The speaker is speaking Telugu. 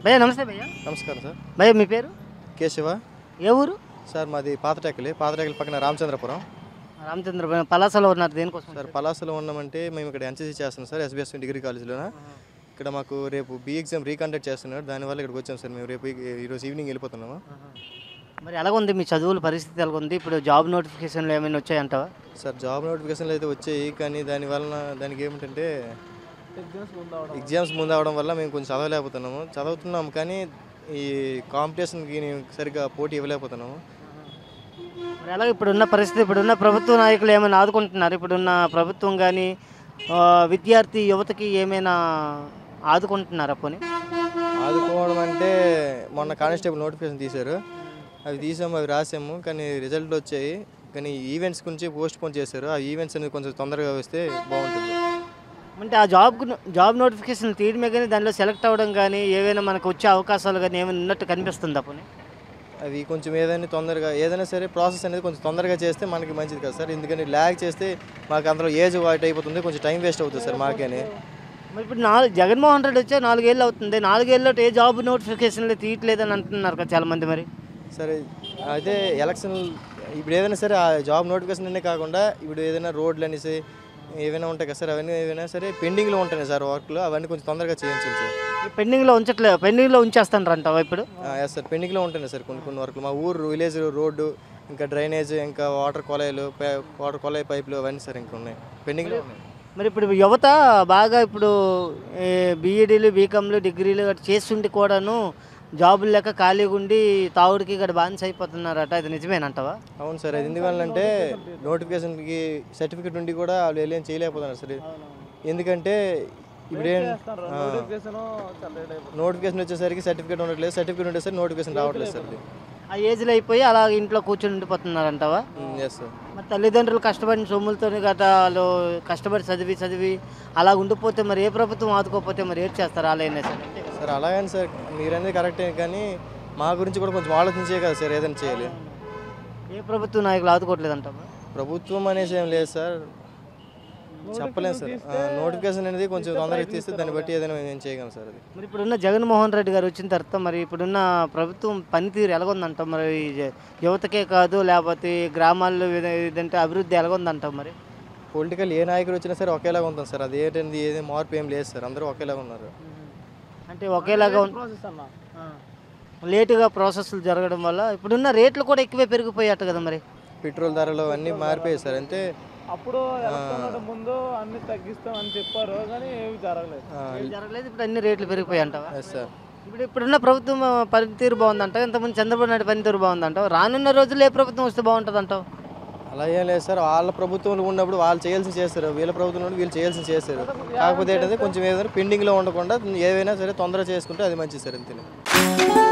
భయ్యా నమస్తే భయ్యా నమస్కారం సార్ భయ్యా మీ పేరు కేశవ ఏ ఊరు సార్ మాది పాతటెక్కలి పాతటెక్కలి పక్కన రామచంద్రపురం రామచంద్ర భయ్యా పలాసలో ఉన్నారు దేనికోసం సార్ పలాసలో ఉన్నామంటే మేము ఇక్కడ ఎన్సీసీ చేస్తున్నాం సార్ ఎస్బీఎస్ డిగ్రీ కాలేజ్లోన ఇక్కడ మాకు రేపు బీ ఎగ్జామ్ రీకండక్ట్ చేస్తున్నారు దానివల్ల ఇక్కడికి వచ్చాం సార్ మేము రేపు ఈ- ఈరోజు ఈవినింగ్ వెళ్ళిపోతున్నాము మరి ఎలాగుంది మీ చదువుల పరిస్థితి ఎలాగుంది ఇప్పుడు జాబ్ నోటిఫికేషన్లు ఏమైనా వచ్చాయంటావా సార్ జాబ్ నోటిఫికేషన్లు అయితే వచ్చాయి కానీ దాని వలన దానికి ఏమిటంటే ఎగ్జామ్స్ ముందు అవడం వల్ల మేము కొంచెం చదవలేకపోతున్నాము చదువుతున్నాము కానీ ఈ కాంపిటీషన్కి సరిగ్గా పోటీ ఇవ్వలేకపోతున్నాము మరి ఎలాగ ఇప్పుడున్న పరిస్థితి ఇప్పుడున్న ప్రభుత్వ నాయకులు ఏమైనా ఆదుకుంటున్నారు ఇప్పుడున్న ప్రభుత్వం కానీ విద్యార్థి యువతకి ఏమైనా ఆదుకుంటున్నారా పోనీ ఆదుకోవడం అంటే మొన్న కానిస్టేబుల్ నోటిఫికేషన్ తీశారు అవి తీసాము అవి రాసాము కానీ రిజల్ట్ వచ్చాయి కానీ ఈవెంట్స్ గురించి పోస్ట్ పోన్ చేశారు ఆ ఈవెంట్స్ అనేది కొంచెం తొందరగా వస్తే బాగుంటుంది అంటే ఆ జాబ్ జాబ్ నోటిఫికేషన్ తీయడమే కానీ దానిలో సెలెక్ట్ అవ్వడం కానీ ఏవైనా మనకు వచ్చే అవకాశాలు కానీ ఏమైనా ఉన్నట్టు కనిపిస్తుందా పోనీ అవి కొంచెం ఏదైనా తొందరగా ఏదైనా సరే ప్రాసెస్ అనేది కొంచెం తొందరగా చేస్తే మనకి మంచిది కదా సార్ ఎందుకని ల్యాగ్ చేస్తే మాకు అందులో ఏజ్ వాట్ అయిపోతుంది కొంచెం టైం వేస్ట్ అవుతుంది సార్ మాకేనే మరి ఇప్పుడు నాలుగు జగన్మోహన్ రెడ్డి వచ్చే నాలుగేళ్ళు అవుతుంది నాలుగేళ్ళలో ఏ జాబ్ నోటిఫికేషన్లు తీయట్లేదని అంటున్నారు కదా చాలామంది మరి సరే అయితే ఎలక్షన్ ఇప్పుడు ఏదైనా సరే ఆ జాబ్ నోటిఫికేషన్ అనే కాకుండా ఇప్పుడు ఏదైనా రోడ్లు అనేసి ఏవైనా ఉంటాయి కదా సార్ అవన్నీ ఏవైనా సరే పెండింగ్లో ఉంటాయి సార్ వర్క్లు అవన్నీ కొంచెం తొందరగా చేయించాలి సార్ ఈ పెండింగ్లో ఉంచట్లేదు పెండింగ్లో ఉంచేస్తానంటావా ఇప్పుడు ఎస్ సార్ పెండింగ్లో ఉంటాయి సార్ కొన్ని కొన్ని వర్క్లు మా ఊరు విలేజ్ రోడ్డు ఇంకా డ్రైనేజ్ ఇంకా వాటర్ కొలాయిలు పై- వాటర్ కొలాయి పైపులు అవన్నీ సార్ ఇంకా ఉన్నాయి పెండింగ్లో ఉన్నాయి మరి ఇప్పుడు యువత బాగా ఇప్పుడు బీఈడీలు బీకామ్లు డిగ్రీలు గట్రా చేస్తుండి కూడాను జాబులు లేక ఖాళీగా ఉండి తావుడికి ఇక్కడ బానిస అయిపోతున్నారట అది నిజమేనంటావా అవును సార్ అది ఎందువల్లంటే నోటిఫికేషన్కి సర్టిఫికేట్ ఉండి కూడా వాళ్ళు వెళ్ళి ఏం చేయలేకపోతున్నారు సార్ ఎందుకంటే ఇప్పుడేం నోటిఫికేషన్ వచ్చేసరికి సర్టిఫికేట్ ఉండట్లేదు సర్టిఫికేట్ ఉండేసరికి నోటిఫికేషన్ రావట్లేదు సార్ ఆ ఏజ్లో అయిపోయి అలా ఇంట్లో కూర్చొని ఉండిపోతున్నారంటావా ఎస్ సార్ మరి తల్లిదండ్రులు కష్టపడిన సొమ్ములతో గట్రా వాళ్ళు కష్టపడి చదివి చదివి అలా ఉండిపోతే మరి ఏ ప్రభుత్వం ఆదుకోకపోతే మరి ఏం చేస్తారు అలా అయినా సరే అంతే కదా. సార్ అలాగని సార్ మీరు అనేది కరెక్టే కానీ మా గురించి కూడా కొంచెం ఆలోచించే కదా సార్ ఏదైనా చేయాలి ఏ ప్రభుత్వ నాయకులు ఆదుకోవట్లేదంటావా ప్రభుత్వం అనేసి ఏం లేదు సార్ చెప్పలేము సార్ నోటిఫికేషన్ అనేది కొంచెం తొందరగా తీస్తే దాన్ని బట్టి ఏదైనా మేము చేయగలం సార్ అది మరి ఇప్పుడున్న జగన్మోహన్ రెడ్డి గారు వచ్చిన తర్వాత మరి ఇప్పుడున్న ప్రభుత్వం పనితీరు ఎలాగొందంటాం మరి ఈ జ- యువతకే కాదు లేకపోతే ఈ గ్రామాల్లో ఏద- ఏదంటే అభివృద్ధి ఎలాగొందంటాం మరి పొలిటికల్ ఏ నాయకుడు వచ్చినా సరే ఒకేలాగా ఉంటుంది సార్ అది ఏంటంది ఏది మార్పు ఏం లేదు సార్ అందరూ ఒకేలాగా ఉన్నారు అంటే ఒకేలాగా ఉన్- ఆ. లేటుగా ప్రాసెస్లు జరగడం వల్ల ఇప్పుడున్న రేట్లు కూడా ఎక్కువే పెరిగిపోయాట కదా మరి పెట్రోల్ ధరలు అన్నీ మారిపోయాయి సార్ అంతే అప్పుడు ఎలక్షన్ ముందు అన్ని తగ్గిస్తాం అని చెప్పారు కానీ ఏమి జరగలేదు ఏం జరగలేదు ఇప్పుడు అన్ని రేట్లు పెరిగిపోయాయి అంటావా ఎస్ సార్ ఇప్పుడు ఇప్పుడున్న ప్రభుత్వం ఆ, పనితీరు బాగుందంట ఇంతకుముందు చంద్రబాబు నాయుడు పనితీరు బాగుందంటావు రానున్న రోజుల్లో ఏ ప్రభుత్వం వస్తే బాగుంటుంది అంటావు అలా ఏం లేదు సార్ వాళ్ళ ప్రభుత్వంలో ఉన్నప్పుడు వాళ్ళు చేయాల్సి చేస్తారు వీళ్ళ ప్రభుత్వం ఉన్నప్పుడు వీళ్ళు చేయాల్సి చేస్తారు కాకపోతే ఏంటంటే కొంచెం ఏదైనా పెండింగ్లో ఉండకుండా ఏవైనా సరే తొందరగా చేసుకుంటే అది మంచిది సార్ అంతే